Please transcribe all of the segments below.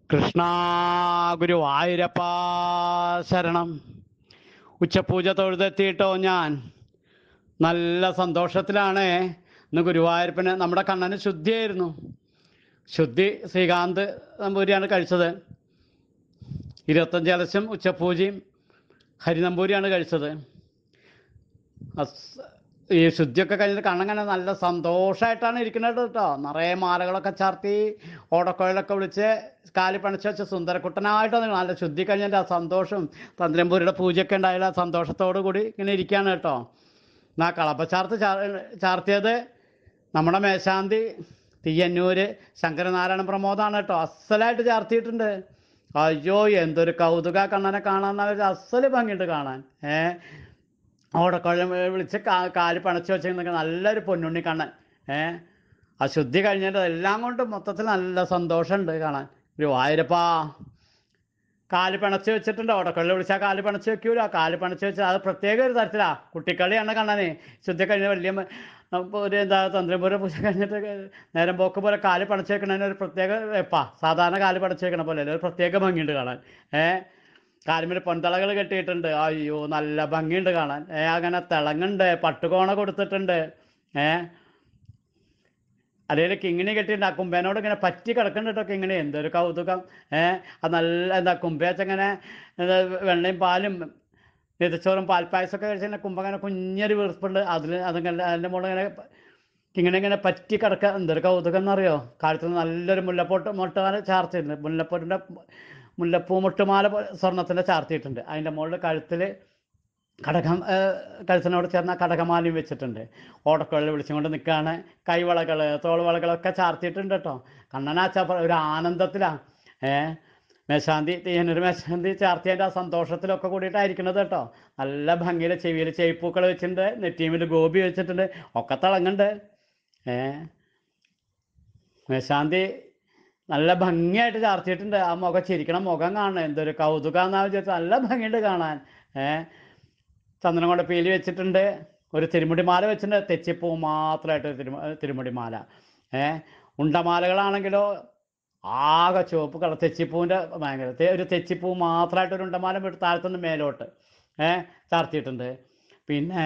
കൃഷ്ണ ഗുരുവായൂരപ്പ ശരണം ഉച്ചപൂജ തൊഴുതെത്തിയിട്ടോ ഞാൻ നല്ല സന്തോഷത്തിലാണ് ഇന്ന് ഗുരുവായൂരപ്പന് നമ്മുടെ കണ്ണന് ശുദ്ധിയായിരുന്നു ശുദ്ധി ശ്രീകാന്ത് നമ്പൂരിയാണ് കഴിച്ചത് ഇരുപത്തഞ്ച് കലശം ഉച്ചപൂജയും ഹരിനമ്പൂരിയാണ് കഴിച്ചത് അസ്- ഈ ശുദ്ധിയൊക്കെ കഴിഞ്ഞിട്ട് കണ്ണങ്ങനെ നല്ല സന്തോഷമായിട്ടാണ് ഇരിക്കുന്നത് കേട്ടോ നിറയെ മാലകളൊക്കെ ചാർത്തി ഓടക്കോയിലൊക്കെ വിളിച്ച് കാലി പണിച്ച് വെച്ച സുന്ദരക്കുട്ടനായിട്ടാണ് നല്ല ശുദ്ധി കഴിഞ്ഞതിൻ്റെ ആ സന്തോഷം തന്ത്രമ്പൂരിയുടെ പൂജയൊക്കെ ഉണ്ടായാലും ആ സന്തോഷത്തോടു കൂടി ഇങ്ങനെ ഇരിക്കുകയാണ് കേട്ടോ എന്നാ കളപ്പച്ചാർത്ത് ചാ ചാർത്തിയത് നമ്മുടെ മേശാന്തി തീയന്നൂര് ശങ്കരനാരായണ പ്രമോദാണ് കേട്ടോ അസലായിട്ട് ചാർത്തിയിട്ടുണ്ട് അയ്യോ എന്തൊരു കൗതുക കണ്ണനെ കാണാൻ അസല് ഭംഗിയുണ്ട് കാണാൻ ഏഹ് ഓടക്കൊഴം വിളിച്ച് കാ കാല് പണച്ച് വെച്ചിരുന്നൊക്കെ നല്ലൊരു പൊന്നുണ്ണി കണ്ണൻ ഏ ആ ശുദ്ധി കഴിഞ്ഞിട്ട് എല്ലാം കൊണ്ടും മൊത്തത്തിൽ നല്ല സന്തോഷമുണ്ട് കാണാൻ ഗുരുവായൂരപ്പാ കാല് പിണച്ച് വെച്ചിട്ടുണ്ട് ഓടക്കൊള്ളി വിളിച്ചാൽ കാല് പിണച്ച് വെക്കൂല കാല് പിണച്ച് വെച്ചാൽ അത് പ്രത്യേക ഒരു തരത്തിലാ കുട്ടിക്കളിയാണ് കണ്ണനെ ശുദ്ധി കഴിഞ്ഞ വലിയ മ- ഇപ്പൊ ഒരു എന്താ തന്ത്രപൂര പൂജ കഴിഞ്ഞിട്ട് നേരം പോക്ക് പോലെ കാല് പണച്ച് വെക്കണതിന് ഒരു പ്രത്യേക എപ്പാ സാധാരണ കാല് പണച്ച് വെക്കണ പോലെ അല്ല, ഒരു പ്രത്യേക ഭംഗിയുണ്ട് കാണാൻ ഏഹ് കാലുമേൽ പൊന്തളകൾ കെട്ടിയിട്ടുണ്ട് അയ്യോ നല്ല ഭംഗിയുണ്ട് കാണാൻ ഏ അങ്ങനെ തിളങ്ങുണ്ട് പട്ടുകോണ കൊടുത്തിട്ടുണ്ട് ഏ അതേല് കിങ്ങിണി കെട്ടിയിട്ടുണ്ട് ആ കുമ്പേനോട് ഇങ്ങനെ പറ്റി കിടക്കുന്നുണ്ട് കേട്ടോ കിങ്ങിണി എന്തൊരു കൗതുകം ഏ അത് നല്ല എന്താ കുമ്പേച്ചങ്ങനെ എന്താ വെള്ളയും പാലും നെതിച്ചോറും പാൽപ്പായസമൊക്കെ കഴിച്ചാൽ കുമ്പ അങ്ങനെ കുഞ്ഞൊരു വീർപ്പുണ്ട് അതിൽ അതിങ്ങനെ അതിൻ്റെ മുകളിൽ ഇങ്ങനെ ഇങ്ങനെ ഇങ്ങനെ പറ്റി കിടക്കുക എന്തൊരു കൗതുകം എന്നറിയോ കാലത്ത് നല്ലൊരു മുല്ലപ്പൊട്ട് മുട്ടുമാല ചാർത്തിയിട്ടുണ്ട് മുല്ലപ്പൊട്ടിൻ്റെ മുല്ലപ്പൂ മുട്ടുമാല പോലെ സ്വർണത്തിൻ്റെ ചാർത്തിയിട്ടുണ്ട് അതിൻ്റെ മുകളിൽ കഴുത്തിൽ കടകം ഏഹ്, കഴുത്തിനോട് ചേർന്ന കടകമാലയും വെച്ചിട്ടുണ്ട് ഓടക്കുഴൽ വിളിച്ചുകൊണ്ട് നിൽക്കുകയാണ് കൈവളകൾ തോൾവളകളൊക്കെ ചാർത്തിയിട്ടുണ്ട് കേട്ടോ കണ്ണനാച്ച ഒരു ആനന്ദത്തിലാണ് ഏഹ് മേശാന്തി തീയനൊരു മേശാന്തി ചാർത്തിയതിൻ്റെ ആ സന്തോഷത്തിലൊക്കെ കൂടിയിട്ടായിരിക്കണത് കേട്ടോ നല്ല ഭംഗിയിൽ ചെവിയിൽ ചെവിപ്പൂക്കൾ വെച്ചിട്ടുണ്ട് നെറ്റീമിൽ ഗോപി വെച്ചിട്ടുണ്ട് ഒക്കെ തിളങ്ങുന്നുണ്ട് ഏ മേശാന്തി നല്ല ഭംഗിയായിട്ട് ചാർത്തിയിട്ടുണ്ട് ആ മുഖം ചിരിക്കണ മുഖം കാണണം എന്തൊരു കൗതുകാന്നാ വിചാരിച്ചാൽ നല്ല ഭംഗിയുണ്ട് കാണാൻ ഏ ചന്ദനം കൊണ്ട് പീലി വെച്ചിട്ടുണ്ട് ഒരു തിരുമുടിമാല വെച്ചിട്ടുണ്ട് തെച്ചിപ്പൂ മാത്രമായിട്ട് ഒരു തിരുമ തിരുമുടിമാല ഏ ഉണ്ടമാലകളാണെങ്കിലോ ആകെ ചുവപ്പ് കളർ തെച്ചിപ്പൂവിൻ്റെ ഭയങ്കര തെ- ഒരു തെച്ചിപ്പൂ മാത്രമായിട്ട് ഒരു ഉണ്ടമാല വിട്ട് താഴത്തുനിന്ന് മേലോട്ട് ഏ ചാർത്തിയിട്ടുണ്ട് പിന്നെ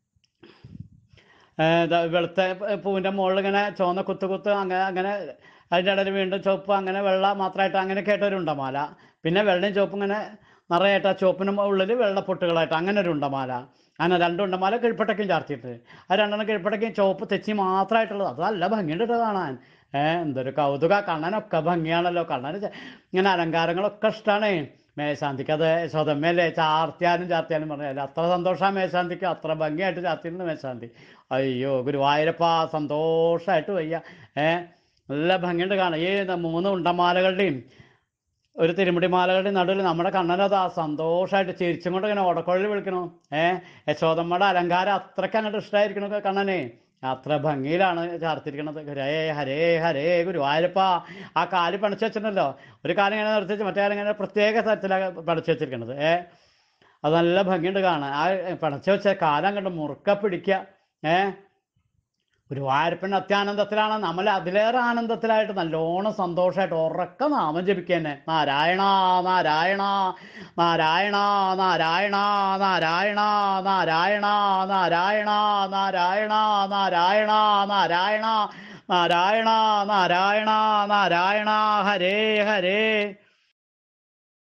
ഏ, ദാ വെളുത്ത പൂവിൻ്റെ മുകളിൽ ഇങ്ങനെ ചുവന്ന കുത്ത് കുത്ത് അങ്ങനെ അങ്ങനെ അതിൻ്റെ ഇടയിൽ വീണ്ടും ചുവപ്പ് അങ്ങനെ വെള്ള മാത്രമായിട്ട് അങ്ങനെയൊക്കെ ആയിട്ട് ഒരു ഉണ്ടമാല പിന്നെ വെള്ളയും ചുവപ്പും ഇങ്ങനെ നിറയായിട്ട് ആ ചുവപ്പിന് ഉള്ളിൽ വെള്ളപ്പൊട്ടുകളായിട്ട് അങ്ങനെ ഒരു ഉണ്ടമാല അങ്ങനെ രണ്ട് ഉണ്ടമാല കിഴിപ്പട്ടയ്ക്കും ചാർത്തിയിട്ട് ആ രണ്ടെണ്ണം കിഴിപ്പട്ടയ്ക്കും ചുവപ്പ് തെച്ചി മാത്രമായിട്ടുള്ളത് അത് നല്ല ഭംഗിയുണ്ട് കേട്ടോ കാണാൻ ഏഹ് എന്തൊരു കൗതുക കണ്ണനൊക്കെ ഭംഗിയാണല്ലോ കണ്ണന് ചെ- ഇങ്ങനെ അലങ്കാരങ്ങളൊക്കെ ഇഷ്ടമാണ് മേശാന്തിക്ക് അത് സ്വതമേലേ ചാർത്തിയാലും ചാർത്തിയാലും പറഞ്ഞാൽ അത്ര സന്തോഷമാണ് മേശാന്തിക്ക് അത്ര ഭംഗിയായിട്ട് ചാർത്തിയിട്ടുണ്ട് മേശാന്തി അയ്യോ ഗുരുവായൂരപ്പ സന്തോഷമായിട്ട് വയ്യ ഏ നല്ല ഭംഗിയുണ്ട് കാണാം ഈ ന- മൂന്ന് ഉണ്ടമാലകളുടെയും ഒരു തിരുമുടി മാലകളുടെയും നടുവിൽ നമ്മുടെ കണ്ണനത് ആ സന്തോഷമായിട്ട് ചിരിച്ചും കൊണ്ട് ഇങ്ങനെ ഓടക്കുഴലിൽ വിളിക്കണു ഏ യശോദമ്മയുടെ അലങ്കാരം അത്രയ്ക്ക് അങ്ങോട്ട് ഇഷ്ടമായിരിക്കണു കണ്ണനെ അത്ര ഭംഗിയിലാണ് ചാർത്തിരിക്കണത് ഹരേ ഹരേ ഹരേ ഗുരുവായൂരപ്പ ആ കാല് പണിച്ച് വെച്ചിട്ടുണ്ടല്ലോ ഒരു കാലം ഇങ്ങനെ നിർത്തി വെച്ച് മറ്റേ കാലം ഇങ്ങനെ പ്രത്യേക തരത്തിലാണ് പണിച്ച് വെച്ചിരിക്കണത് ഏ അത് നല്ല ഭംഗിയുണ്ട് കാണാൻ ആ പണച്ച് വെച്ച കാലം കണ്ട് മുറുക്ക പിടിക്കുക ഏ ഗുരുവായൂരപ്പൻ അത്യാനന്ദത്തിലാണ് നമ്മൾ അതിലേറെ ആനന്ദത്തിലായിട്ട് നല്ലോണം സന്തോഷമായിട്ട് ഉറക്ക നാമം ജപിക്കുക തന്നെ നാരായണ നാരായണ നാരായണ നാരായണ നാരായണ നാരായണ നാരായണ നാരായണ നാരായണ നാരായണ നാരായണ നാരായണ നാരായണ ഹരേ ഹരേ